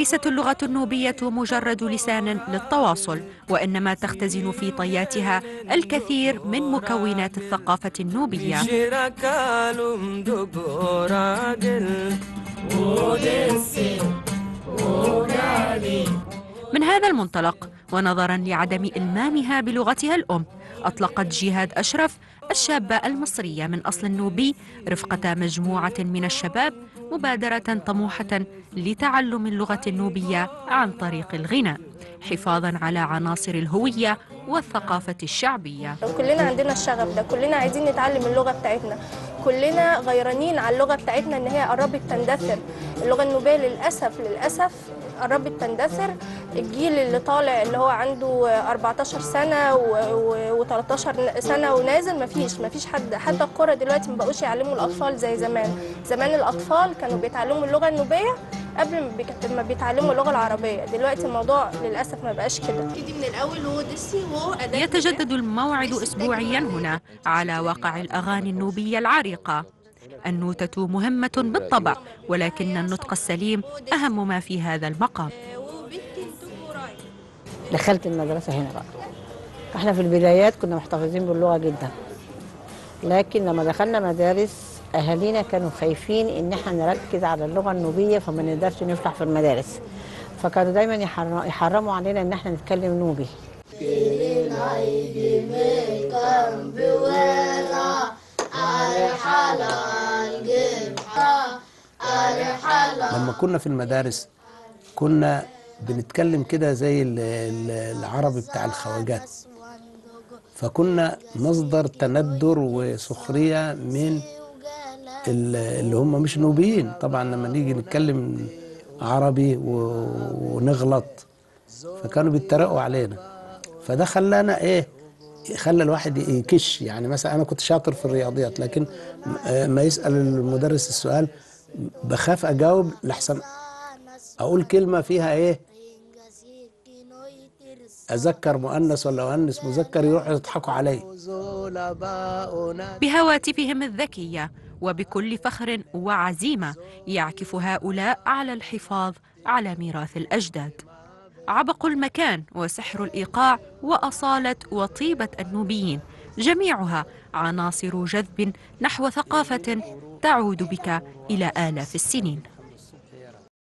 ليست اللغة النوبية مجرد لسان للتواصل وإنما تختزن في طياتها الكثير من مكونات الثقافة النوبية من هذا المنطلق ونظرا لعدم إلمامها بلغتها الأم أطلقت جهاد أشرف الشابة المصرية من أصل نوبي رفقة مجموعة من الشباب مبادرة طموحة لتعلم اللغة النوبية عن طريق الغناء حفاظا على عناصر الهوية والثقافة الشعبية كلنا عندنا الشغف ده كلنا عايزين نتعلم اللغة بتاعتنا كلنا غيرانين على اللغة بتاعتنا ان هي قربت تندثر اللغة النوبية للأسف للأسف قربت تندثر الجيل اللي طالع اللي هو عنده 14 سنة و13 سنة ونازل مفيش مفيش حد حتى القرى دلوقتي ما بقوش يعلموا الأطفال زي زمان زمان الأطفال كانوا بيتعلموا اللغة النوبية قبل ما بيتعلموا اللغة العربية دلوقتي الموضوع للأسف ما بقاش كده من الأول هو دسي هو يتجدد الموعد أسبوعيا هنا على واقع الأغاني النوبية العريقة النوتة مهمة بالطبع ولكن النطق السليم أهم ما في هذا المقام دخلت المدرسة هنا بقى احنا في البدايات كنا محتفظين باللغة جدا لكن لما دخلنا مدارس اهالينا كانوا خايفين ان احنا نركز على اللغه النوبيه فما نقدرش نفتح في المدارس فكانوا دايما يحرموا علينا ان احنا نتكلم نوبي لما كنا في المدارس كنا بنتكلم كده زي العربي بتاع الخواجات فكنا مصدر تندر وسخريه من اللي هم مش نوبيين طبعا لما نيجي نتكلم عربي ونغلط فكانوا بيتريقوا علينا فده خلانا ايه خلى الواحد يكش يعني مثلا انا كنت شاطر في الرياضيات لكن ما يسال المدرس السؤال بخاف اجاوب لحسن اقول كلمه فيها ايه اذكر مؤنث ولا اؤنث مذكر يروحوا يضحكوا علي بهواتفهم الذكيه وبكل فخر وعزيمة يعكف هؤلاء على الحفاظ على ميراث الأجداد عبق المكان وسحر الإيقاع وأصالة وطيبة النوبيين جميعها عناصر جذب نحو ثقافة تعود بك إلى آلاف السنين